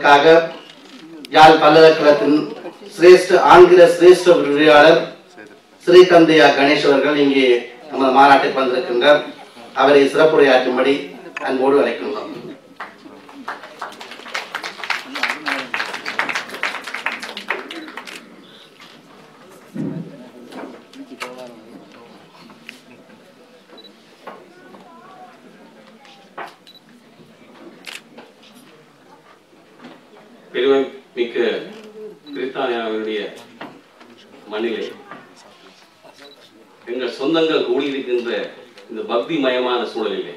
வழங்குவதற்காக யாழ் பல்கலைக்கழகத்தின் சிரேஷ்ட ஆங்கில சிரேஷ்ட விரிவாளர் ஸ்ரீகந்தையா கணேஷ் அவர்கள் இங்கே நமது மாநாட்டுக்கு வந்திருக்கின்றார் அவரை சிறப்புரையாற்றும்படி அன்போடு அழைக்கின்றோம் பெருமை மிக்க பிரித்தானியாவினுடைய மண்ணிலே எங்கள் சொந்தங்கள் கூடியிருக்கின்ற இந்த பக்தி மயமான சூழலிலே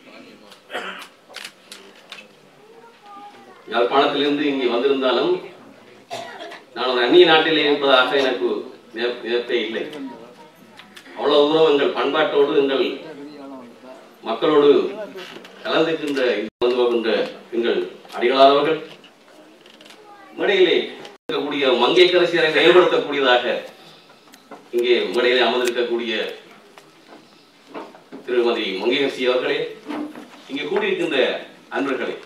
யாழ்ப்பாணத்திலிருந்து இங்கே வந்திருந்தாலும் நான் ஒரு அந்நிய நாட்டிலே இருப்பதாக எனக்கு நினைப்- நினைப்பே இல்லை அவ்வளவு தூரம் எங்கள் பண்பாட்டோடு எங்கள் மக்களோடு கலந்திருக்கின்ற வந்து வருகின்ற எங்கள் அடிகளாரவர்கள் மேடையிலே இருக்கக்கூடிய மங்கைக்கரசியரை செயல்படுத்தக்கூடியதாக இங்கே மேடையிலே அமர்ந்திருக்கக்கூடிய திருமதி மங்கையரசி அவர்களே இங்கே கூடியிருக்கின்ற அன்பர்களே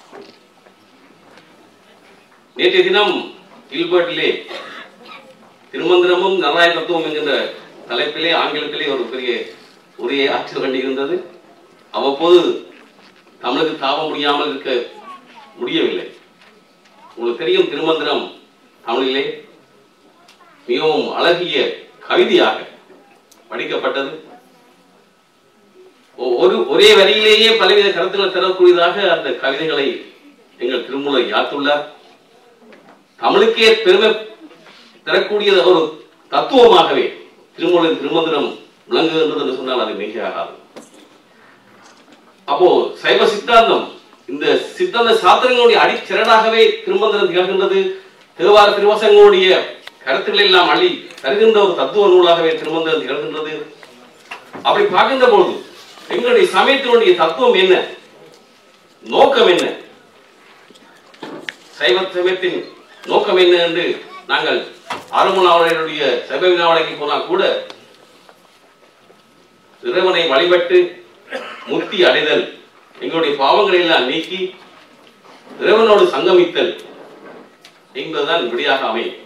நேற்றைய தினம் இல்பர்ட்டிலே திருமந்திரமும் நராய தத்துவம் என்கின்ற தலைப்பிலே ஆங்கிலத்திலே ஒரு பெரிய உரையை ஆற்ற வேண்டியிருந்தது அவ்வப்போது தமிழுக்கு தாவ முடியாமல் இருக்க முடியவில்லை உங்களுக்கு தெரியும் திருமந்திரம் தமிழிலே மிகவும் அழகிய கவிதையாக படிக்கப்பட்டது ஒ- ஒரு ஒரே வரியிலேயே பலவித கருத்துக்களை தரக்கூடியதாக அந்த கவிதைகளை எங்கள் திருமூலை யாத்துள்ளார் தமிழுக்கே பெருமை தரக்கூடிய ஒரு தத்துவமாகவே திருமூலின் திருமந்திரம் விளங்குகின்றது என்று சொன்னால் அது மிகையாகாது அப்போ சைவ சித்தாந்தம் இந்த சித்தாந்த சாத்திரங்களுடைய அடிச்சிறடாகவே திருமந்திரம் திகழ்கின்றது தேவார திருவசங்களுடைய கருத்துக்களை எல்லாம் அள்ளி தருகின்ற ஒரு தத்துவ நூலாகவே திருமந்திரம் திகழ்கின்றது அப்படி பார்க்கின்ற பொழுது எங்களுடைய சமயத்தினுடைய தத்துவம் என்ன நோக்கம் என்ன சைவ சமயத்தின் நோக்கம் என்ன என்று நாங்கள் ஆறுமணாவளையருடைய சைவ வினாவளைக்கு போனால் கூட இறைவனை வழிபட்டு முக்தி அடைதல் எங்களுடைய பாவங்களை எல்லாம் நீக்கி இறைவனோடு சங்கமித்தல் என்பதுதான் விடியாக அமையும்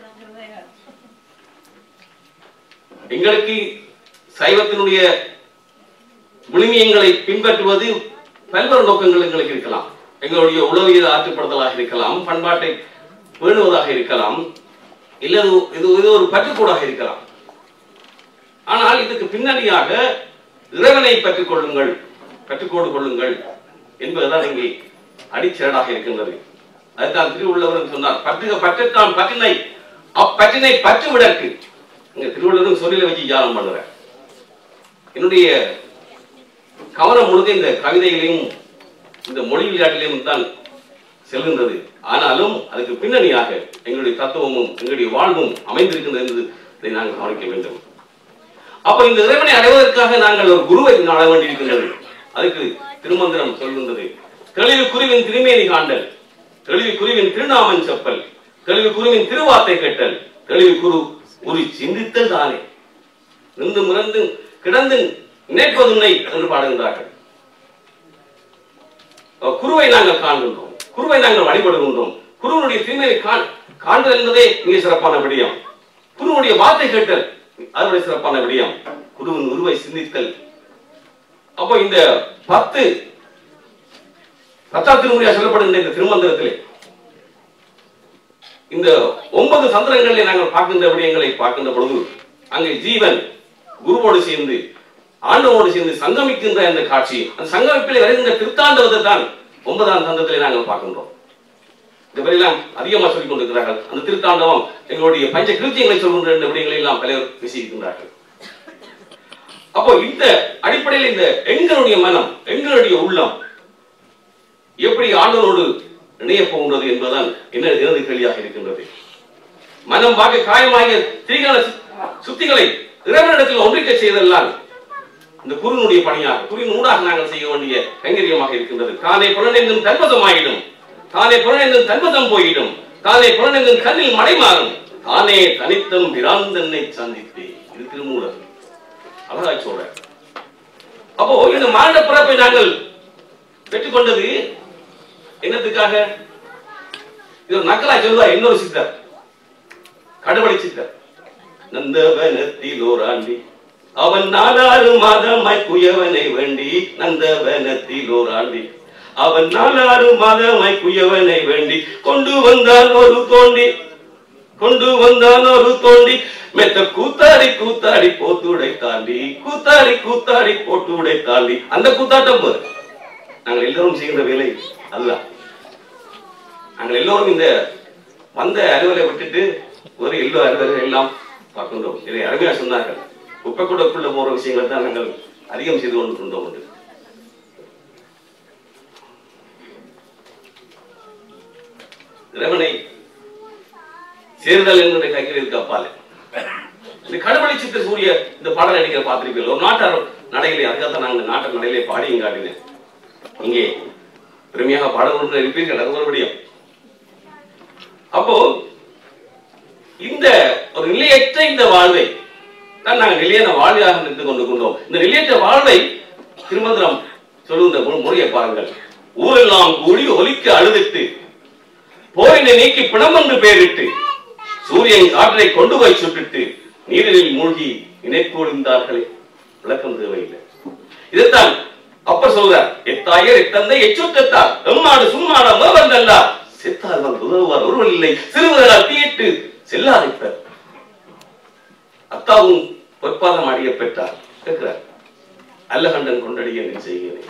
எங்களுக்கு சைவத்தினுடைய விழுமியங்களை பின்பற்றுவது பல்வேறு நோக்கங்கள் எங்களுக்கு இருக்கலாம் எங்களுடைய உளவியல் ஆற்றுப்படுத்தலாக இருக்கலாம் பண்பாட்டை பேணுவதாக இருக்கலாம் இல்ல இது இது இது ஒரு பற்றுக்கூடாக இருக்கலாம் ஆனால் இதுக்கு பின்னணியாக இறைவனை பற்றிக் கொள்ளுங்கள் கற்றுக்கோடு கொள்ளுங்கள் என்பதுதான் இங்கே அடிச்சரடாக இருக்கின்றது அதுதான் திருவள்ளுவர் சொன்னார் பற்றுக பற்றத்தான் பற்றினை அப்பற்றினை பற்று விடற்கு இங்க திருவள்ளுவர் சொல்லில வச்சு தியானம் பண்ணுறேன் என்னுடைய கவனம் முழுக்க இந்த கவிதைகளையும் இந்த மொழி விளையாட்டிலையும் தான் செல்கின்றது ஆனாலும் அதுக்கு பின்னணியாக எங்களுடைய தத்துவமும் எங்களுடைய வாழ்வும் அமைந்திருக்கின்றது என்று இதை நாங்கள் கவனிக்க வேண்டும் அப்ப இந்த இறைவனை அடைவதற்காக நாங்கள் ஒரு குருவை நாட வேண்டியிருக்கின்றது அதுக்கு திருமந்திரம் சொல்கின்றது தெளிவு குருவின் திருமேனி காண்டல் தெளிவு குருவின் திருநாமன் செப்பல் தெளிவு குருவின் திருவார்த்தை கேட்டல் தெளிவு குரு உரி சிந்தித்தல் தானே நின்று மிறந்து கிடந்து நினைப்பதுன்னை என்று பாடுகின்றார்கள் அஹ் குருவை நாங்கள் காண்கின்றோம் குருவை நாங்கள் வழிபடுகின்றோம் குருவனுடைய தீமையை காண் காண்பது என்பதே மிக சிறப்பான விடயம் குருவனுடைய வார்த்தை கேட்டல் அதனுடைய சிறப்பான விடயம் குருவின் உருவை சிந்தித்தல் அப்போ இந்த பத்து பத்தாம் திருமுறையா சொல்லப்படுகின்ற இந்த திருமந்திரத்திலே இந்த ஒன்பது சந்திரங்களிலே நாங்கள் பார்க்கின்ற விடயங்களை பார்க்கின்ற பொழுது அங்கே ஜீவன் குருவோடு சேர்ந்து ஆண்டவோடு சேர்ந்து சங்கமிக்கின்ற அந்த காட்சி அந்த சங்கமிப்பிலே வருகின்ற திருத்தாண்டவத்தை தான் ஒன்பதாம் தந்தத்திலே நாங்கள் பார்க்கின்றோம் இந்த வரையெல்லாம் அதிகமாக சொல்லிக் கொண்டிருக்கிறார்கள் அந்த திருத்தாண்டவம் எங்களுடைய பஞ்ச கிருத்தியங்களை சொல்கின்ற இந்த விடயங்களை எல்லாம் பலர் பேசியிருக்கின்றார்கள் அப்போ இந்த அடிப்படையில் இந்த எங்களுடைய மனம் எங்களுடைய உள்ளம் எப்படி ஆண்டவனோடு இணைய போகின்றது என்பதுதான் என்ன எனது கேள்வியாக இருக்கின்றது மனம் வாக்கு காயமாகிய தீகால சுத்திகளை இறைவனிடத்தில் ஒன்றிக்க செய்தெல்லாம் இந்த குருனுடைய பணியாக குருவின் ஊடாக நாங்கள் செய்ய வேண்டிய கைங்கரியமாக இருக்கின்றது தானே புலனெங்கும் தன்மதமாயிடும் தானே புலனெங்கும் தன்மதம் போயிடும் தானே புலனெங்கும் கண்ணில் மடை மாறும் தானே தனித்தம் பிராந்தன்னை சந்தித்தேன் இது திருமூலர் அழகாய் சொல்ற அப்போ இந்த மாநில பிறப்பை நாங்கள் பெற்றுக்கொண்டது என்னத்துக்காக இது ஒரு நக்கலா சொல்லுவார் இன்னொரு சித்தர் கடுவழி சித்தர் நந்தவனத்தில் ஓராண்டி அவன் நாலாறு மாதமாய் குயவனை வேண்டி நந்தவனத்தில் ஓராண்டி அவன் நாலாறு மாதமாய் குயவனை வேண்டி கொண்டு வந்தான் ஒரு தோண்டி கொண்டு வந்தான் ஒரு தோண்டி மெத்த கூத்தாடி கூத்தாடி போட்டுடை தாண்டி கூத்தாடி கூத்தாடி போட்டுடை தாண்டி அந்த கூத்தாட்டம் போது நாங்கள் எல்லோரும் செய்கின்ற வேலை அல்ல நாங்கள் எல்லோரும் இந்த வந்த அலுவலை விட்டுட்டு ஒரு எல்லோ அலுவலர்கள் எல்லாம் பார்க்கின்றோம் இதை அருமையா சொன்னார்கள் குப்பைக்கூடக்குள்ள போற விஷயங்களை தான் நாங்கள் அதிகம் செய்து கொண்டிருக்கின்றோம் என்று இறைவனை சேர்தல் என்கிற கைகளில் அப்பாலே இந்த கடவுளை சித்த சூரிய இந்த பாடல் நடிக்கிற பார்த்திருப்பீர்கள் ஒரு நாட்டார் நடையிலே அதுக்காக நாங்கள் நாட்டு நடையிலே பாடியும் காட்டினேன் இங்கே பெருமையாக பாடல்கள் இருப்பீர்கள் அது மறுபடியும் அப்போ இந்த ஒரு நிலையற்ற இந்த வாழ்வை தான் நாங்கள் நிலையான வாழ்வையாக நினைத்துக் கொண்டு கொண்டோம் இந்த நிலையற்ற வாழ்வை திருமந்திரம் சொல்லுகின்ற மு- முறையை பாருங்கள் ஊரெல்லாம் கூடி ஒலிக்க அழுதிட்டு போரினை நீக்கி பிணம் என்று பெயரிட்டு சூரியன் காற்றை கொண்டு போய் சுட்டுட்டு நீரில் மூழ்கி இணைப்பொழிந்தார்களே விளக்கம் தேவையில்லை இதைத்தான் அப்பர் சொல்றார் எத்தாயர் எத்தந்தை எச்சுற்றத்தார் எம்மாடு சும்மாட மேவந்தல்லா செத்தால் வந்து உதவுவார் ஒருவன் இல்லை சிறுவர்களால் தீயிட்டு செல்லாதைப்பர் அத்தாவும் பொற்பாதம் அடிய பெற்றார் கேட்கிறார் அல்லகண்டன் கொண்டடிய நீ செய்கிறேன்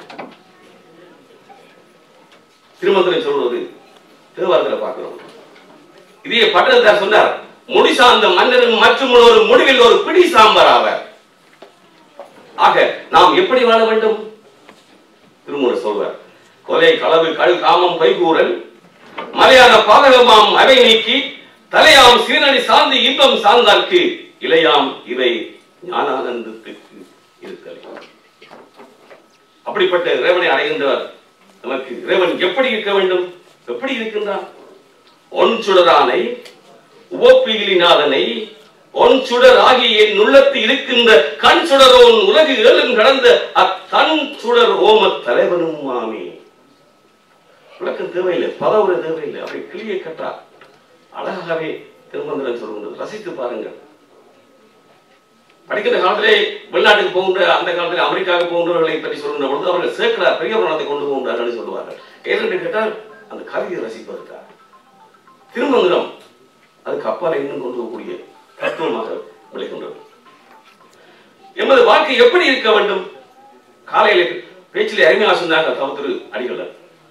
திருமந்திரம் சொல்வது தேவாரத்துல பார்க்கிறோம் இதே பட்டதார் சொன்னார் முடி சார்ந்த மன்னரும் மற்றும் ஒரு முடிவில் ஒரு பிடி சாம்பார் ஆவர் ஆக நாம் எப்படி வாழ வேண்டும் திருமுறை சொல்வார் கொலை களவு கள் காமம் பைகூறல் மலையான பாதகமாம் அவை நீக்கி தலையாம் சீனடி சார்ந்து இன்பம் சார்ந்தார்க்கு இளையாம் இவை ஞானானந்தத்துக்கு இருக்கலை அப்படிப்பட்ட இறைவனை அடைகின்றவர் நமக்கு இறைவன் எப்படி இருக்க வேண்டும் எப்படி இருக்கின்றான் ஒன் சுடரானை உவப்பிலினாதனை ஒன் சுடர் ஆகிய என் உள்ளத்து இருக்கின்ற கண் சுடரோன் உலகு ஏழும் கடந்த அத்தன் சுடர் ஓம தலைவனும் மாமே விளக்கம் தேவையில்லை பதவுரை தேவையில்லை அப்படி கிளியை கட்டா அழகாகவே திருமந்திரம் சொல்லுங்கள் ரசித்து பாருங்கள் படிக்கிற காலத்திலே வெளிநாட்டுக்கு போகின்ற அந்த காலத்தில் அமெரிக்காவுக்கு போகின்றவர்களை பற்றி சொல்கின்ற பொழுது அவர்கள் சேர்க்கிறார் பெரிய புராணத்தை கொண்டு போகின்றார்கள் சொல்லுவார்கள் ஏனென்று கேட்டால் அந்த கவிதையை ரசிப்பதற்காக திருமந்திரம் அதுக்கு அப்பால இன்னும் கொண்டு போகக்கூடிய தத்துவமாக விளைகின்றது எமது வாழ்க்கை எப்படி இருக்க வேண்டும் காலையில பேச்சிலே அருமையாக சொன்னாங்க தவத்திரு அடிகள்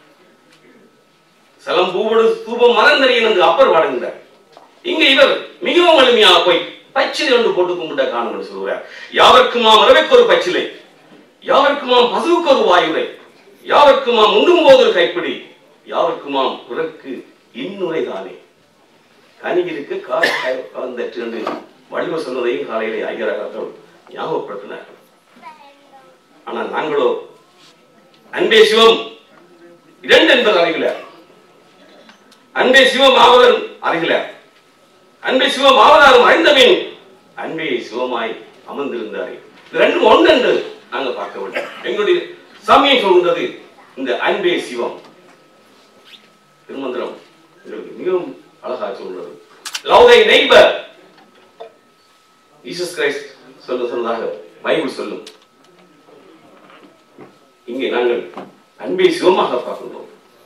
சலம் பூவோடு தூபம் மறந்தறியன் என்று அப்பர் பாடுகின்றார் இங்க இவர் மிகவும் எளிமையாக போய் பச்சிலை ஒன்று போட்டு கும்பிட்ட காணும் என்று சொல்கிறார் யாவர்க்குமாம் இரவைக்கு ஒரு பச்சிலை யாவர்க்குமாம் பசுவுக்கு ஒரு வாயுரை யாவர்க்குமாம் உண்டும் போது ஒரு கைப்பிடி யாவர்க்குமாம் பிறக்கு இன்னுரை தானே கனிகிற்கு கால வந்தற்று என்று வள்ளுவ சொன்னதையும் காலையிலே ஐயராக ஞாபகப்படுத்தினார் ஆனால் நாங்களோ அன்பே சிவம் இரண்டு என்பது அறிவில அன்பே சிவம் ஆவதன் அறிவில அன்பே சிவம் ஆவதாரும் அறிந்தபின் அன்பே சிவமாய் அமர்ந்திருந்தாரே இது ரெண்டும் ஒன்று என்று நாங்கள் பார்க்க வேண்டும் எங்களுடைய சமயம் சொல்கின்றது இந்த அன்பே சிவம் திருமந்திரம் எங்களுக்கு மிகவும் அழகா சொல்றது love thy neighbour Jesus Christ சொல்ல சொன்னதாக பைபிள் சொல்லும் இங்கே நாங்கள் அன்பை சிவமாக பார்க்கின்றோம்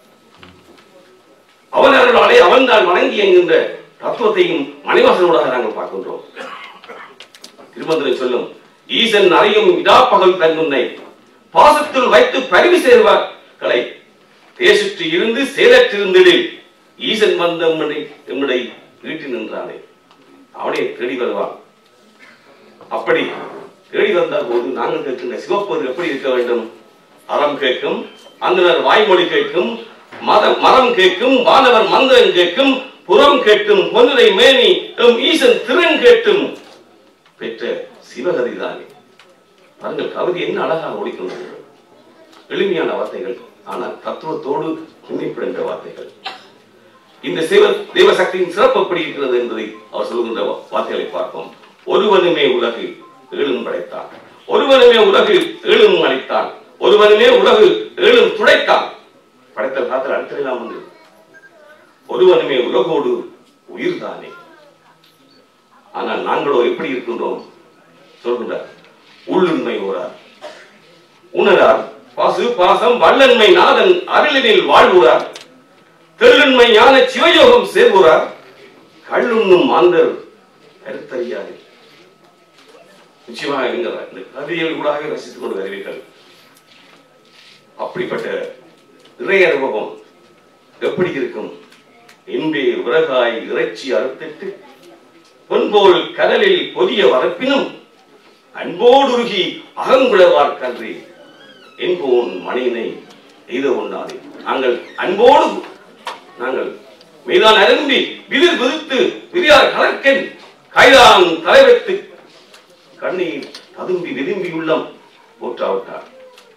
அவன் அருளாலே அவன் தான் வணங்கி என்கின்ற தத்துவத்தையும் மணிவாசனோடாக நாங்கள் பார்க்கின்றோம் திருமந்திரம் சொல்லும் ஈசன் அறியும் இடாப்பகல் தன்னுன்னை பாசத்தில் வைத்து பரிவு சேர்வார்களை தேசுற்று இருந்து சேலற்றிருந்திடில் ஈசன் வந்த எம்மனை எம்முடைய வீட்டில் நின்றானே அவனே தேடி வருவான் அப்படி தேடி வந்த போது நாங்கள் கேட்கின்ற சிவப்பது எப்படி இருக்க வேண்டும் அறம் கேட்கும் அந்தனர் வாய்மொழி கேட்கும் மதம் மரம் கேட்கும் வானவர் மந்திரம் கேட்கும் புறம் கேட்டும் பொன்னுரை மேனி எம் ஈசன் திறன் கேட்டும் பெற்ற சிவகதி தானே பாருங்கள் கவிதை என்ன அழகாக ஒழிக்கின்றது எளிமையான வார்த்தைகள் ஆனால் தத்துவத்தோடு உன்னிப்பிடுகின்ற வார்த்தைகள் இந்த சிவ தெய்வ சக்தியின் சிறப்பு எப்படி இருக்கிறது என்பதை அவர் சொல்லுகின்ற வா- வார்த்தைகளை பார்ப்போம் ஒருவனுமே உலகு ஏழும் படைத்தான் ஒருவனுமே உலகு ஏழும் அளித்தான் ஒருவனுமே உலகு ஏழும் துடைத்தான் படைத்தல் காத்தல் அடுத்தெல்லாம் வந்து ஒருவனுமே உலகோடு உயிர்தானே ஆனால் நாங்களோ எப்படி இருக்கின்றோம் சொல்கின்றார் உள்ளுண்மை ஓரார் உணரார் பாசு பாசம் வல்லன்மை நாதன் அருளினில் வாழ்வுறார் தெள்ளுண்மை ஞான சிவயோகம் சேர்வுறார் கள்ளுண்ணும் மாந்தர் கருத்தறியாது நிச்சயமாக நீங்கள் இந்த கவிதைகள் கூட ரசித்துக் கொண்டு வருவீர்கள் அப்படிப்பட்ட இறை அனுபவம் எப்படி இருக்கும் இன்பே உரகாய் இறைச்சி அறுத்திட்டு பொன்போல் கடலில் பொதிய வரப்பினும் அன்போடுருகி அகங்குளவார் கன்றி என்போன் மணியினை எய்த ஒண்ணாதே நாங்கள் அன்போடு நாங்கள் மீதான் அரும்பி விதிர் விதித்து விரியார் கலர்க்கென் கைதான் தலைவத்து கண்ணீர் ததும்பி விரும்பி உள்ளம் போற்றாவிட்டார்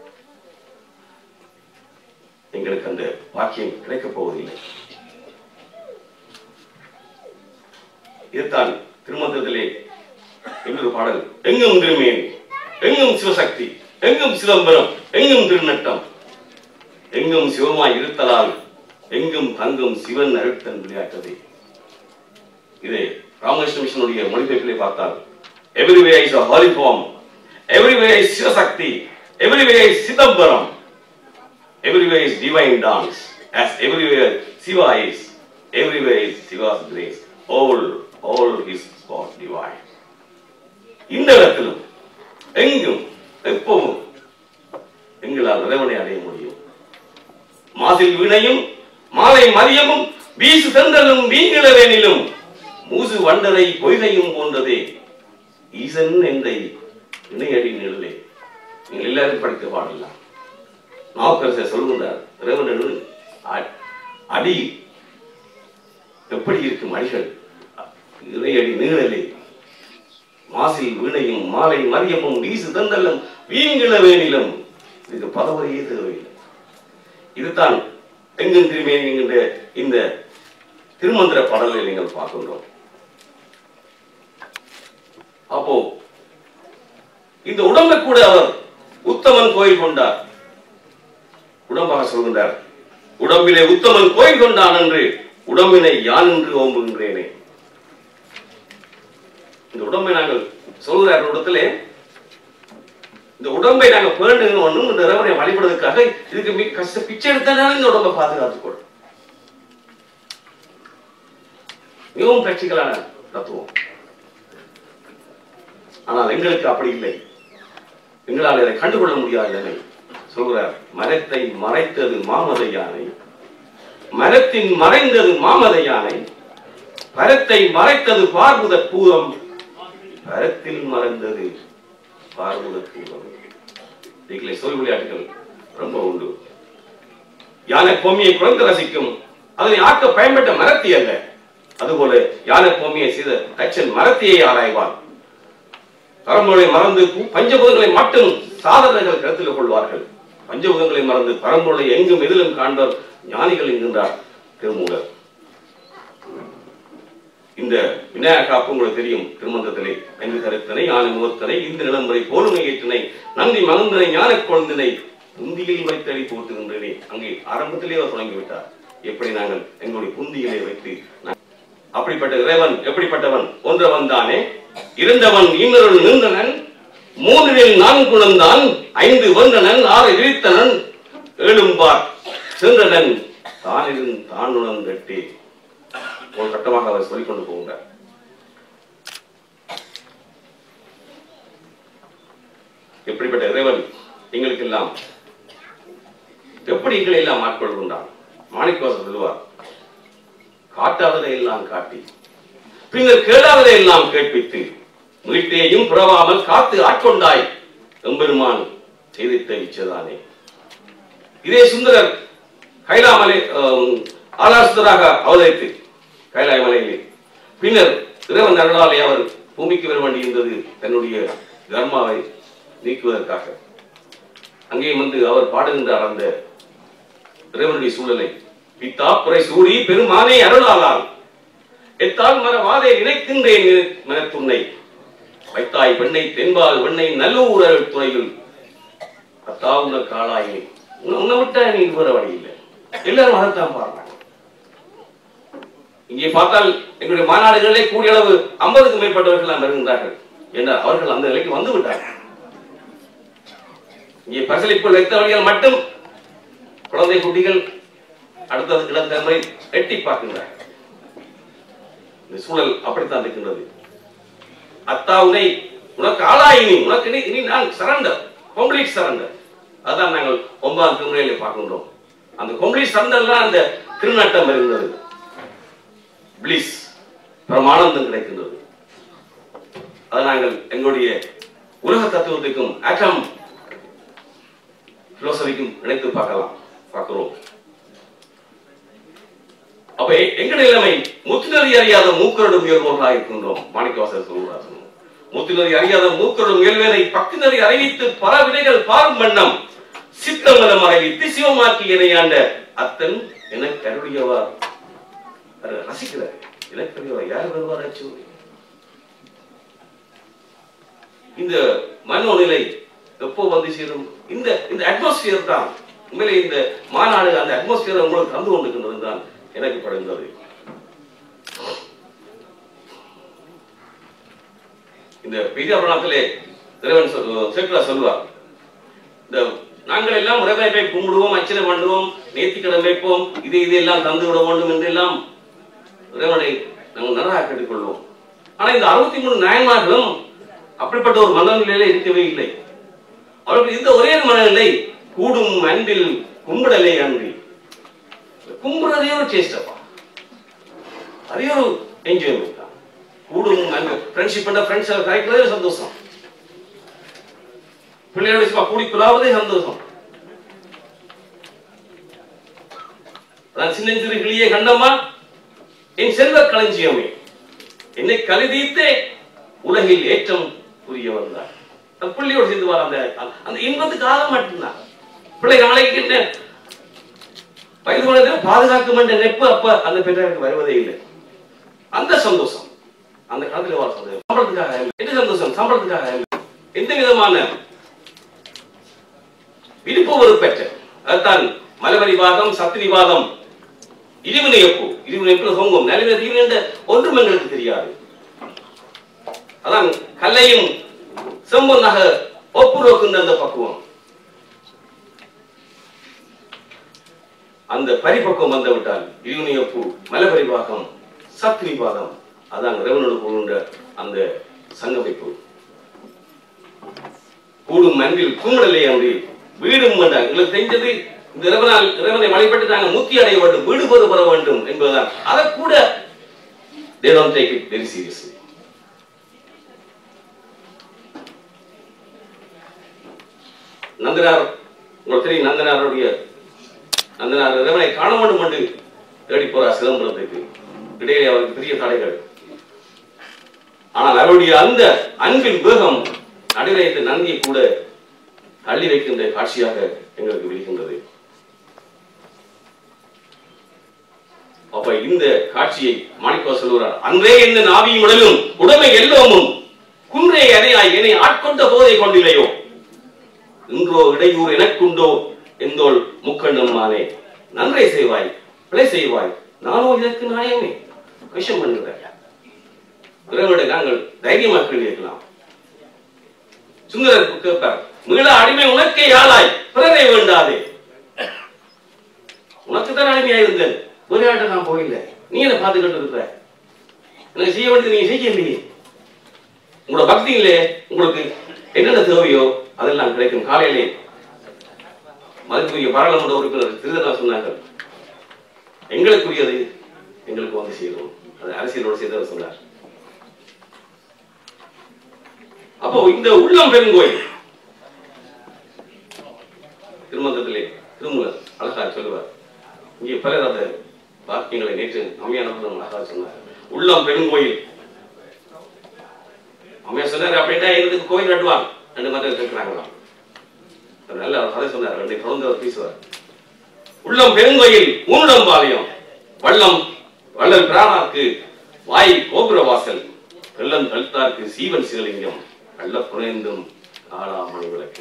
எங்களுக்கு அந்த பாக்கியம் கிடைக்கப் போவதில்லை இதுதான் திருமந்தத்திலே இன்னொரு பாடல் எங்கும் திருமேனி எங்கும் சிவசக்தி எங்கும் சிதம்பரம் எங்கும் திருநட்டம் எங்கும் சிவமாய் இருத்தலால் எங்கும் தங்கும் சிவன் அருட்தன் விளையாட்டது இது ராமகிருஷ்ண மிஷனுடைய மொழிபெயர்ப்பிலே பார்த்தால் everywhere is a holy form everywhere is Shivashakti everywhere is Chidambaram everywhere is divine dance as everywhere Shiva is everywhere is Shiva's grace all all his spot divine இந்த இடத்திலும் எங்கும் எப்பவும் எங்களால் இறைவனை அடைய முடியும் மாசில் வினையும் மாலை மதியமும் வீசு சென்றலும் வீங்கிழவேனிலும் மூசு வண்டரை பொய்கையும் போன்றதே ஈசன் என்ற இணையடி நிழலே நீங்கள் எல்லாரும் படிக்க பாடலாம் நாவுக்கரசர் சொல்கின்றார் இறைவனு அ- அடி எப்படி இருக்கும் அடிகள் இறையடி நீழலே மாசில் வீணையும் மாலை மரியமும் வீசு தந்தல்லும் வீங்கிழ வேணிலும் இதுக்கு பதவரையே தேவையில்லை இதுதான் எங்கும் திருமேனி என்கின்ற இந்த திருமந்திர பாடலை நீங்கள் பார்க்கின்றோம் அப்போ இந்த உடம்பை கூட அவர் உத்தமன் கோயில் கொண்டார் உடம்பாக சொல்கின்றார் உடம்பிலே உத்தமன் கோயில் கொண்டான் என்று உடம்பினை யான் என்று ஓம்புகின்றேனே இந்த உடம்பை நாங்கள் சொல்கிறார் ஒரு இடத்திலே இந்த உடம்பை நாங்க பேணுங்கணும் இந்த இறைவனை வழிபடுவதற்காக இதுக்கு மிக கஷ்ட பிச்சை எடுத்தாலும் இந்த உடம்பை பாதுகாத்துக் கொள்ளும் மிகவும் கட்சிகளான தத்துவம் ஆனால் எங்களுக்கு அப்படி இல்லை எங்களால் இதை கண்டுகொள்ள முடியாத நிலை சொல்கிறார் மரத்தை மறைத்தது மாமத யானை மரத்தின் மறைந்தது மாமத யானை பரத்தை மறைத்தது பார்முத பூதம் பரத்தில் மறைந்தது பார்முத பூதம் இதுகளை சொல் விளையாட்டுகள் ரொம்ப உண்டு யானை பொம்மியை குழந்தை ரசிக்கும் அதனை ஆக்க பயன்பட்ட மரத்தி அல்ல அதுபோல யானை பொம்மியை செய்த தச்சன் மரத்தியை ஆராய்வான் பரம்பொருளை மறந்து பு- பஞ்சபூதங்களை மட்டும் சாதகர்கள் கருத்தில் கொள்வார்கள் பஞ்சபூதங்களை மறந்து பரம்பொருளை எங்கும் எதிலும் காண்பர் ஞானிகள் என்கின்றார் திருமூலர் இந்த விநாயக காப்பு உங்களுக்கு தெரியும் திருமந்தத்திலே ஐந்து கருத்தனை ஆணை முகத்தனை இந்த நிலமுறை போலுமை ஏற்றினை நந்தி மகந்தனை ஞான குழந்தினை புந்தியில் வைத்தடி போட்டுகின்றனே அங்கே ஆரம்பத்திலே அவர் தொடங்கிவிட்டார் எப்படி நாங்கள் எங்களுடைய புந்தியிலே வைத்து நா- அப்படிப்பட்ட இறைவன் எப்படிப்பட்டவன் ஒன்றவன் தானே இருந்தவன் இன்னொரு நின்றனன் மூன்றில் நான்கு குழந்தான் ஐந்து வந்தனன் ஆறு இழித்தனன் ஏழும்பார் சென்றனன் தானிருந் தான் உணர்ந்தட்டே ஒரு கட்டமாக அவர் சொல்லிக் கொண்டு போகிறார் எப்படிப்பட்ட இறைவன் எங்களுக்கு எல்லாம் எப்படி எங்களை எல்லாம் ஆட்கொள்கின்றான் மாணிக்கவாசர் சொல்லுவார் காட்டாததை எல்லாம் காட்டி பின்னர் கேளாததை எல்லாம் கேட்பித்து மீட்டேயும் புறவாமல் காத்து ஆட்கொண்டாய் எம்பெருமான் செய்திட்ட இச்சதானே இதே சுந்தரர் கைலாமலை ஆம், ஆலாசுதராக அவதரித்து கைலாய மலையிலே பின்னர் இறைவன் அருளாலே அவர் பூமிக்கு வர வேண்டியிருந்தது தன்னுடைய கர்மாவை நீக்குவதற்காக அங்கே வந்து அவர் பாடுகின்றார் அந்த இறைவனுடைய சூழலை பித்தா புரை சூடி பெருமானே அருளாளால் எத்தால் மரவாதே நினைக்கின்றேன் நினை- மனத்துன்னை வைத்தாய் பெண்ணை தென்பால் வெண்ணை நல்லூர் அருள் துறையில் அத்தா உன காளாய் உன்னை உன்னை விட்டா நீ வர வழி இல்லை எல்லாரும் அதைத்தான் பாடுறாங்க இங்கே பார்த்தால் எங்களுடைய மாநாடுகளிலே கூடிய அளவு ஐம்பதுக்கும் மேற்பட்டவர்கள் எல்லாம் வருகின்றார்கள் என்றால் அவர்கள் அந்த நிலைக்கு வந்து விட்டார்கள் இங்கே பசலிக்குள் வைத்தவர்கள் மட்டும் குழந்தை குட்டிகள் அடுத்த இளம் தலைமுறை எட்டி பார்க்கின்றார்கள் இந்த சூழல் அப்படித்தான் இருக்கின்றது அத்தா உனை உனக்கு ஆளாயினி உனக்கு இனி இனி நான் சரண்டர் கம்ப்ளீட் சரண்டர் அதான் நாங்கள் ஒன்பதாம் திருமுறையில பார்க்கின்றோம் அந்த கம்ப்ளீட் சரண்டர் தான் அந்த திருநட்டம் வருகிறது பிளிஸ் பிரமானந்தம் கிடைக்கின்றது அதை நாங்கள் எங்களுடைய உலக தத்துவத்துக்கும் ஆட்டம் பிலோசபிக்கும் இணைத்து பார்க்கலாம் பார்க்கிறோம் அப்ப எ- எங்கள் நிலைமை முத்துநதி அறியாத மூக்கரடு முயல்வோர்களாக இருக்கின்றோம் மாணிக்கவாசர் சொல்கிறார் முத்துநதி அறியாத மூக்கரடு முயல்வேனை பக்குநதி அறிவித்து பல வினைகள் பாரும் வண்ணம் சித்தமலம் அறிவித்து சிவமாக்கி இணையாண்ட அத்தன் என கருடியவார் அது ரசிக்கிறார் எனக்கு கருடியவார் யார் வருவார் ஆச்சு இந்த மனோநிலை எப்போ வந்து சேரும் இந்த இந்த அட்மாஸ்பியர் தான் உண்மையிலே இந்த மாநாடு அந்த அட்மாஸ்பியர் உங்களுக்கு தந்து கொண்டிருக்கின்றது தான் எனக்கு படுகிறது இந்த பீதாபுராணத்திலே இறைவன் சொல்~ சேக்கிழா சொல்லுவார் இந்த நாங்கள் எல்லாம் இறைவனை கும்பிடுவோம் அர்ச்சனை பண்ணுவோம் நேர்த்திக்கடன் வைப்போம் இது இது எல்லாம் தந்து விட வேண்டும் என்று எல்லாம் இறைவனை நாங்கள் நன்றாக கேட்டுக்கொள்வோம் ஆனா இந்த அறுபத்தி மூணு நாயன்மார்களும் அப்படிப்பட்ட ஒரு மனநிலையில இருக்கவே இல்லை அவர்கள் இந்த ஒரே மனநிலை கூடும் அன்பில் கும்பிடலே அன்றி கும்பிடுறதே ஒரு சேஷ்டப்பா அதே ஒரு என்ஜாய்மெண்ட் தான் கூடும் அன்பு ஃப்ரெண்ட்ஷிப் பண்ண ஃப்ரெண்ட்ஸ் கிடைக்கிறதே ஒரு சந்தோஷம் பிள்ளையோட சும்மா கூடி குலாவதே சந்தோஷம் அதான் சின்னஞ்சிறு கிளியே கண்டம்மா என் செல்வ களஞ்சியமே என்னை கருதித்தே உலகில் ஏற்றம் புரிய வந்தார் அந்த பிள்ளையோடு சேர்ந்து வர அந்த அந்த இன்பத்துக்காக மட்டும்தான் பிள்ளை நாளைக்கு என்ன வயது மனதில் பாதுகாக்கும் என்ற நெப்பு அப்ப அந்த பெற்றோருக்கு வருவதே இல்லை அந்த சந்தோஷம் அந்த காலத்துல வர சந்தோஷம் சம்பளத்துக்காக இல்லை. என்ன சந்தோஷம் சம்பளத்துக்காக இல்லை. எந்த விதமான விருப்ப ஒரு பெற்ற அதுதான் மலவரி வாதம் சத்திரி வாதம் இருவினையப்பு இருவினைப்பு சொங்கும் நிலைமை தீவிர என்ற ஒன்றும் எங்களுக்கு தெரியாது அதான் கல்லையும் செம்பொன்னாக ஒப்புரோக்குன்ற அந்த பக்குவம் அந்த பரிபக்குவம் வந்து விட்டால் இருவினையப்பு மலபரிவாகம் சத்ரிவாதம் அதான் ரெவனோடு கூடுன்ற அந்த சங்கமைப்பு கூடும் அன்பில் கும்பிடலே அன்றி வீடும் வேண்டாம் எங்களுக்கு தெரிஞ்சது இந்த இறைவனால் இறைவனை வழிபட்டு நாங்கள் முத்தி அடைய வேண்டும் வீடு பெறு பெற வேண்டும் என்பதுதான் அதை கூட they don't take it very seriously Nandanar உங்களுக்கு தெரியும் நந்தனாருடைய நந்தனார் இறைவனை காண வேண்டும் என்று தேடி போறார் சிதம்பரத்துக்கு இடையிலே அவருக்கு பெரிய தடைகள் ஆனால் அவருடைய அந்த அன்பின் வேகம் நடுநிலையத்தை நந்தியை கூட தள்ளி வைக்கின்ற காட்சியாக எங்களுக்கு விழுகின்றது அப்ப இந்த காட்சியை மாணிக்கவா சொல்லுகிறார் அன்றே என்ன நாவியும் உடலும் உடமை எல்லோமும் குன்றே அணையாய் என்னை ஆட்கொண்ட போதை கொண்டிலையோ இன்றோ இடையூர் எனக்குண்டோ எந்தோள் முக்கண்ணம்மானே நன்றை செய்வாய் பிழை செய்வாய் நானோ இதற்கு நியாயமே விஷம் பண்ணுகிறேன் இறைவனுடைய நாங்கள் தைரியமாக கேள்வி கேட்கலாம் சுந்தரர் கேட்பார் மீள அடிமை உனக்கே ஆளாய் பிறரை வேண்டாதே உனக்கு தான் அடிமையா இருந்தேன் ஒரு ஆட்ட நான் போயில்லை நீ என்ன பார்த்துக்கிட்டு இருக்கிற எனக்கு செய்ய வேண்டியது நீங்க செய்யலையே உங்களோட பக்தியிலே உங்களுக்கு என்னென்ன தேவையோ அதெல்லாம் கிடைக்கும் காலையிலே மதிப்புரிய பாராளுமன்ற உறுப்பினர் திருதனா சொன்னார்கள் எங்களுக்குரியது எங்களுக்கு வந்து சேரும் அது அரசியலோடு சேர்ந்து சொன்னார் அப்போ இந்த உள்ளம் பெருங்கோயில் திருமந்தத்திலே திருமூலர் அழகா சொல்லுவார் இங்கே பலர் அந்த வாக்கியங்களை நேற்று அம்மையான அழகா சொன்னார் உள்ளம் பெருங்கோயில் அம்மையா சொன்னார் அப்படின்ட்டா எங்களுக்கு கோயில் கட்டுவான் ரெண்டு மாதிரி இருக்கிறாங்களாம் ஒரு நல்ல ஒரு கதை சொன்னார் ரெண்டு தொடர்ந்து அவர் பேசுவார் உள்ளம் பெருங்கோயில் ஊனுடம் பாளையம் வள்ளம் வள்ளல் பிராணாக்கு வாய் கோபுர வாசல் வெள்ளம் கழுத்தார்க்கு சீவன் சிவலிங்கம் கள்ள புனைந்தும் நாளாமணி விளக்கு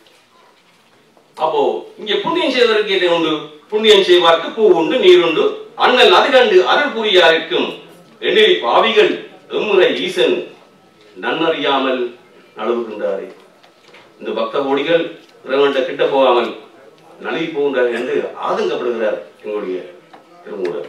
அப்போ இங்க புண்ணியம் செய்வதற்கு என்ன உண்டு புண்ணியம் செய்வார்க்கு பூ உண்டு நீர் உண்டு அண்ணல் அது கண்டு அருள் புரியாருக்கும் எண்ணில் பாவிகள் எம்முறை ஈசன் நன்னறியாமல் நழுவுகின்றாரே இந்த பக்த கோடிகள் இறைவன்கிட்ட கிட்ட போகாமல் நழுவி போகின்றார் என்று ஆதங்கப்படுகிறார் எங்களுடைய திருமூலர்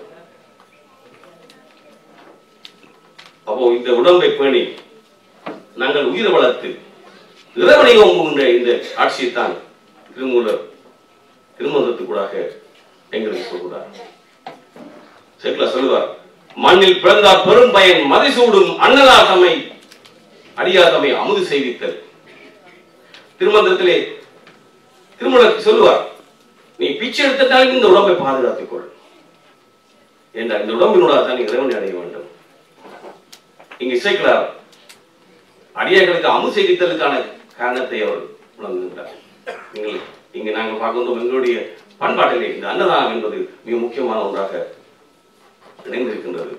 அப்போ இந்த உடம்பை பேணி நாங்கள் உயிரை வளர்த்து இறைவனை ஓம்புகின்ற இந்த ஆட்சியைத்தான் திருமூலர் திருமந்தத்துக்கூடாக எங்களுக்கு சொல்கிறார் சேக்கலா சொல்லுவார் மண்ணில் பிறந்தார் பெரும் பயன் மதிசூடும் அண்ணலார் தம்மை அடியார் தம்மை அமுது செய்வித்தல் திருமந்திரத்திலே திருமணம் சொல்லுவார் நீ பிச்சை எடுத்துட்டாலும் இந்த உடம்பை பாதுகாத்துக் கொள் என்ற இந்த உடம்பினோட தான் நீ இறைவனை அடைய வேண்டும் இங்கு இசைக்கிறார் அடியார்களுக்கு அமு செய்தித்தலுக்கான காரணத்தை அவர் உணர்ந்துகிறார் நீங்கள் இங்கு நாங்கள் பார்க்கின்றோம் எங்களுடைய பண்பாட்டிலே இந்த அன்னதானம் என்பது மிக முக்கியமான ஒன்றாக இணைந்திருக்கின்றது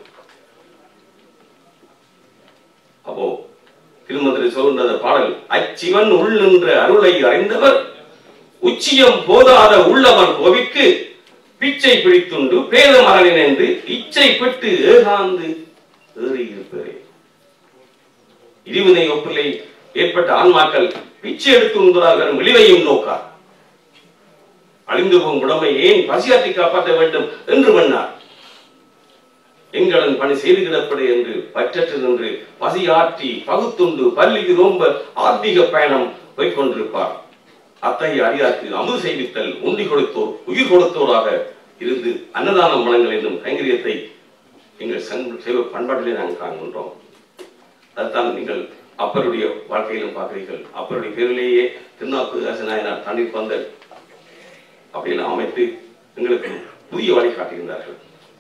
அப்போ திருமந்திரி சொல்கின்ற பாடல் அச்சிவன் உள் நின்ற அருளை அறிந்தவர் உச்சியம் போதாத உள்ளவர் கோவிக்கு பிச்சை பிடித்துண்டு பேத மரணின் என்று இச்சை பெற்று ஏகாந்து ஏறி இருப்பரே இடிவினை ஒப்பிலை ஏற்பட்ட ஆன்மாக்கள் பிச்சை எடுத்து உண்பதாக விளைவையும் நோக்கார் அழிந்து போகும் உடம்பை ஏன் பசியாற்றி காப்பாற்ற வேண்டும் என்று பண்ணார் எங்களன் பணி செய்து கிடப்படு என்று பற்றற்று நின்று பசியாற்றி பகுத்துண்டு பள்ளிக்கு ரொம்ப ஆத்மீக பயணம் போய்கொண்டிருப்பார் அத்தகைய அடியாருக்கு அமுது செய்வித்தல் உண்டி கொடுத்தோர் உயிர் கொடுத்தோராக இருந்து அன்னதானம் வழங்கல் என்னும் கைங்கரியத்தை எங்கள் சங்க செய்வ பண்பாட்டிலே நாங்கள் காண்கின்றோம் அதுதான் நீங்கள் அப்பருடைய வாழ்க்கையிலும் பார்க்கிறீர்கள் அப்பருடைய பேரிலேயே திருநாக்கு நாயனார் தண்ணீர் பந்தல் அப்படியெல்லாம் அமைத்து எங்களுக்கு புதிய வழி காட்டுகின்றார்கள்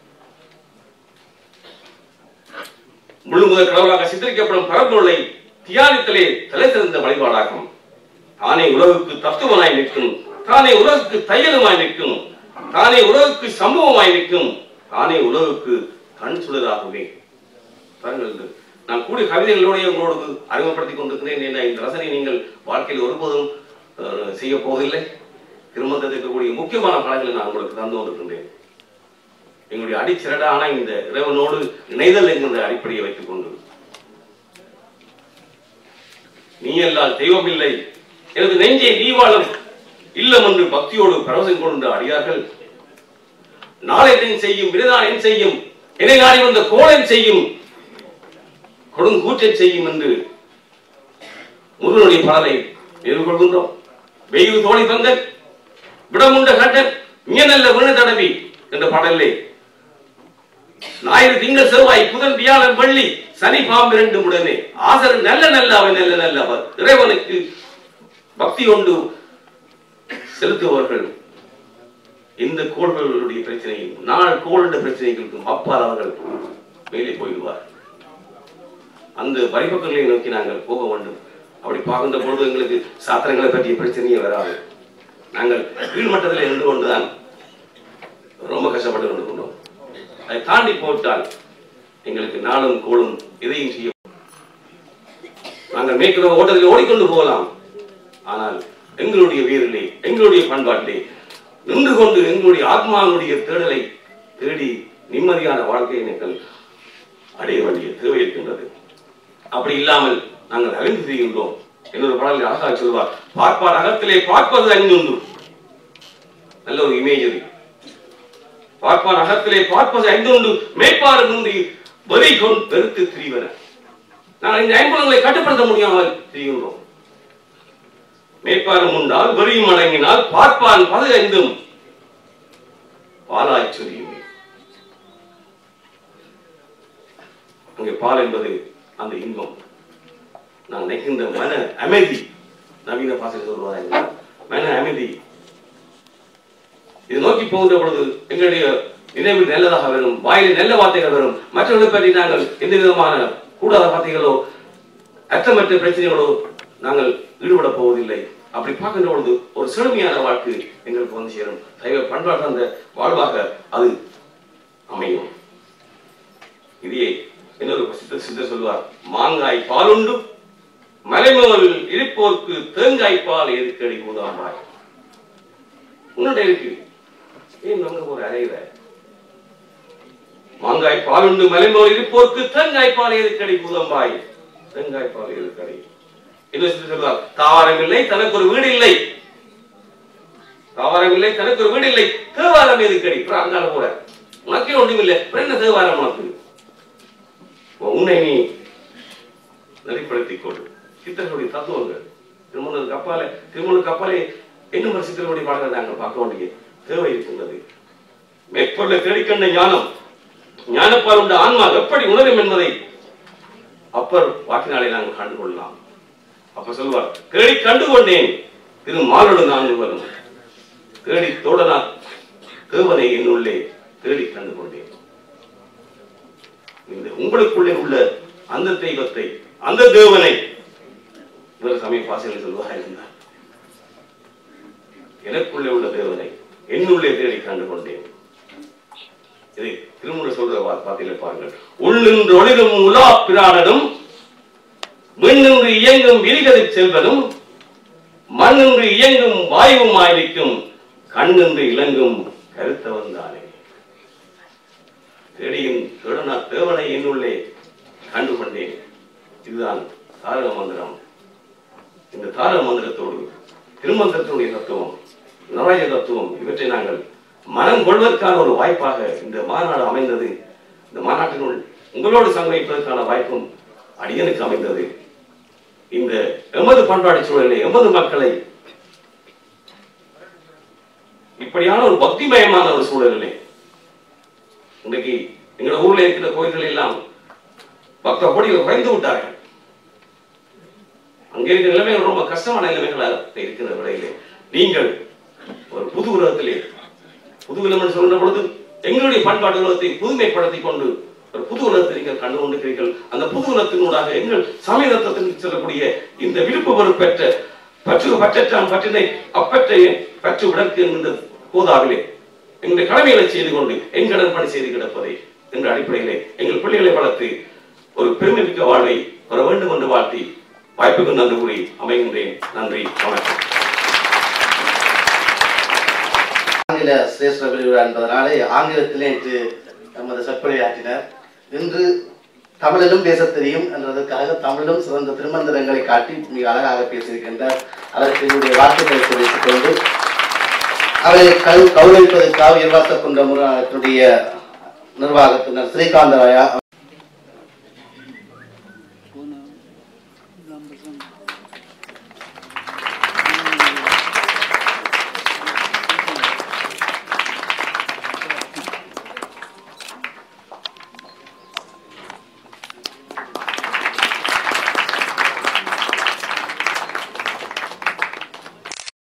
முழு முதல் கடவுளாக சித்தரிக்கப்படும் பரம்பொருளை தியானித்தலே தலை சிறந்த வழிபாடாகும் தானே உலகுக்கு தத்துவனாய் நிற்கும் தானே உலகுக்கு தையலுமாய் நிற்கும் தானே உலகுக்கு சம்பவமாய் நிற்கும் தானே உலகுக்கு கண் சுடராகவே பாருங்கள் இந்த நான் கூடிய கவிதைகளோடு உங்களோடு அறிமுகப்படுத்திக் கொண்டிருக்கிறேன் என்ற இந்த ரசனை நீங்கள் வாழ்க்கையில் ஒருபோதும் அஹ், செய்ய போவதில்லை திருமணத்தில் இருக்கக்கூடிய முக்கியமான பலன்களை நான் உங்களுக்கு தந்து கொண்டிருக்கின்றேன் எங்களுடைய அடிச்சிரடான இந்த இறைவனோடு இணைதல் என்கின்ற அடிப்படையை வைத்துக் கொண்டு நீ எல்லால் தெய்வம் இல்லை எனது நெஞ்சே நீ வாழும் இல்லம் என்று பக்தியோடு பரவசம் கொண்ட அடியார்கள் நாளை என் செய்யும் விருதான் என் செய்யும் என்னை நாடி வந்த கோலன் செய்யும் கொடுங்கூற்றன் செய்யும் என்று முருகனுடைய பாடலை எதிர்கொள்கின்றோம் வெயில் தோழி தந்த விடமுண்ட கட்டன் மியநல்ல விண்ண தடவி என்ற பாடலே ஞாயிறு திங்கள் செவ்வாய் புதன் வியாழன் வெள்ளி சனி பாம்பு இரண்டு உடனே ஆசர் நல்ல நல்ல அவன் நல்ல நல்ல அவர் இறைவனுக்கு பக்தி கொண்டு செலுத்துபவர்கள் இந்த கோள்களுடைய பிரச்சனையும் நாள் கோள் என்ற பிரச்சனைகளுக்கும் அப்பால் அவர்கள் மேலே போயிடுவார் அந்த வரிபக்கங்களை நோக்கி நாங்கள் போக வேண்டும் அப்படி பார்க்கின்ற பொழுது எங்களுக்கு சாத்திரங்களை பற்றிய பிரச்சனையே வராது நாங்கள் கீழ்மட்டத்தில் நின்று கொண்டுதான் ரொம்ப கஷ்டப்பட்டு கொண்டு கொண்டோம் அதை தாண்டி போட்டால் எங்களுக்கு நாளும் கோளும் இதையும் செய்ய நாங்கள் மேற்கிற ஓட்டத்தில் ஓடிக்கொண்டு போகலாம் ஆனால் எங்களுடைய வீரிலே எங்களுடைய பண்பாட்டிலே நின்று கொண்டு எங்களுடைய ஆத்மாவுடைய தேடலை தேடி நிம்மதியான வாழ்க்கையை நீங்கள் அடைய வேண்டிய தேவை இருக்கின்றது அப்படி இல்லாமல் நாங்கள் அறிந்து செய்கின்றோம் என்னொரு பாடலில் அழகாக சொல்வார் பார்ப்பார் அகத்திலே பார்ப்பது ஐந்துண்டு நல்ல ஒரு இமேஜரி பார்ப்பார் அகத்திலே பார்ப்பது ஐந்துண்டு மேற்பாறு முந்தி வரி கொண்டு வெறுத்து திரிவன நாங்கள் இந்த ஐம்புலங்களை கட்டுப்படுத்த முடியாமல் திரிகின்றோம் மேற்பாரும் உண்டால் வெறியும் அடங்கினால் பார்ப்பான் பது ஐந்தும் பாலாய் சொரியுமே அங்கே பால் என்பது அந்த இன்பம் நான் நினைக்கின்ற மன அமைதி நவீன பாசத்தில் சொல்வதாக மன அமைதி இது நோக்கி போகின்ற பொழுது எங்களுடைய நினைவில் நல்லதாக வரும் வாயில் நல்ல வார்த்தைகள் வரும் மற்றவர்களை பற்றி நாங்கள் எந்த விதமான கூடாத வார்த்தைகளோ அர்த்தமற்ற பிரச்சனைகளோ நாங்கள் ஈடுபட போவதில்லை அப்படி பார்க்கின்ற பொழுது ஒரு செழுமையான வாழ்க்கை எங்களுக்கு வந்து சேரும் சைவ பண்பாட்டு அந்த வாழ்வாக அது அமையும் இதையே இன்னொரு சித்தர் சித்தர் சொல்வார் மாங்காய் பாலுண்டு மலைமோல் இருப்போர்க்கு தேங்காய் பால் எதுக்கடி ஊதாம்பாய் உன்னுடைய இருக்கு ஏன் அங்க ஒரு அறையிற மாங்காய் பாலுண்டு மலைம்போல் இருப்போர்க்கு தேங்காய் பால் எதுக்கடி புதம்பாய் தேங்காய் பால் எதுக்கடி இன்னும் சொல்றார் தாவாரம் இல்லை தனக்கு ஒரு வீடு இல்லை தாவாரம் இல்லை தனக்கு ஒரு வீடு இல்லை தேவாரம் எதுக்கடி பிராங்கால கூட உனக்கே ஒன்றும் இல்லை அப்புறம் என்ன தேவாரம் உனக்கு உன்னை நீ நெறிப்படுத்திக் கொள் சித்தர்களுடைய தத்துவங்கள் திருமணத்துக்கு அப்பாலே திருமணத்துக்கு அப்பாலே இன்னும் ஒரு சித்தர்களுடைய பாடலை நாங்கள் பார்க்க வேண்டிய தேவை இருக்கின்றது மேற்கொள்ள தேடிக்கண்ட ஞானம் ஞானப்பால் உண்ட ஆன்மா எப்படி உணரும் என்பதை அப்பர் வாக்கினாலே நாங்கள் கண்டு கொள்ளலாம் அப்ப சொல்வார் தேடி கண்டு கொண்டேன் திரு மாலோடு நான் வரும் தேடி தோடனா தேவனை என்னுள்ளே தேடி கண்டு கொண்டேன் இந்த உங்களுக்குள்ளே உள்ள அந்த தெய்வத்தை அந்த தேவனை இவர் சமய பாசையில் சொல்வார் இருந்தார் எனக்குள்ளே உள்ள தேவனை என்னுள்ளே தேடி கண்டு கொண்டேன் இதை திருமுறை சொல்ற பாத்தியில பாருங்கள் உள்ளின்று ஒளிரும் உலா பிராடனும் விண்ணின்று இயங்கும் விரிகதிர் செல்வனும் மண்ணின்று இயங்கும் வாயுவுமாயிருக்கும் கண்ணின்று இளங்கும் கருத்தவன் தானே தேடியும் தேடனா தேவனை என்னுள்ளே கண்டு கொண்டேன் இதுதான் தாரக மந்திரம் இந்த தாரக மந்திரத்தோடு திருமந்திரத்தினுடைய தத்துவம் நராஜ தத்துவம் இவற்றை நாங்கள் மனம் கொள்வதற்கான ஒரு வாய்ப்பாக இந்த மாநாடு அமைந்தது இந்த மாநாட்டினுள் உங்களோடு சங்கமிப்பதற்கான வாய்ப்பும் அடியனுக்கு அமைந்தது இந்த எமது பண்பாடு சூழலை எமது மக்களை இப்படியான ஒரு பக்திமயமான ஒரு சூழலிலே இன்றைக்கு எங்க ஊர்ல இருக்கிற கோயில்கள் எல்லாம் பக்த கோடிகள் குறைந்து விட்டார்கள் அங்க இருக்கிற நிலைமைகள் ரொம்ப கஷ்டமான நிலைமைகளாக இருக்கிற விடையிலே நீங்கள் ஒரு புது உலகத்திலே புது உலகம் சொல்கிற பொழுது எங்களுடைய பண்பாட்டு உலகத்தை புதுமைப்படுத்திக் கொண்டு ஒரு புது உலகத்தை நீங்கள் கண்டு கொண்டிருக்கிறீர்கள் அந்த புது உலகத்தினூடாக எங்கள் சமய தத்துவத்தில் சொல்லக்கூடிய இந்த விருப்பு வெறுப்பெற்ற பற்று பற்றற்றான் பற்றினை அப்பற்றை பற்று விடற்கு என்கின்ற கோதாவிலே எங்களுடைய கடமைகளை செய்து கொண்டு எங்கடன் பணி செய்து கிடப்பதை என்ற அடிப்படையிலே எங்கள் பிள்ளைகளை வளர்த்து ஒரு பெருமைமிக்க வாழ்வை பெற வேண்டும் என்று வாழ்த்தி வாய்ப்புக்கு நன்றி கூறி அமைகின்றேன் நன்றி வணக்கம் ஆங்கில சிரேஷ்ட விரிவுரை என்பதனாலே ஆங்கிலத்திலே இன்று நமது சொற்பொழியாற்றினர் இன்று தமிழிலும் பேச தெரியும் என்றதற்காக தமிழிலும் சிறந்த திருமந்திரங்களை காட்டி மிக அழகாக பேசியிருக்கின்றார் அதற்கு என்னுடைய வாழ்த்துக்களை தெரிவித்துக் கொண்டு அவரை கௌ- கௌரவிப்பதற்காக இர்வாச குண்ட நிர்வாகத்தினர் ஸ்ரீகாந்த ராயா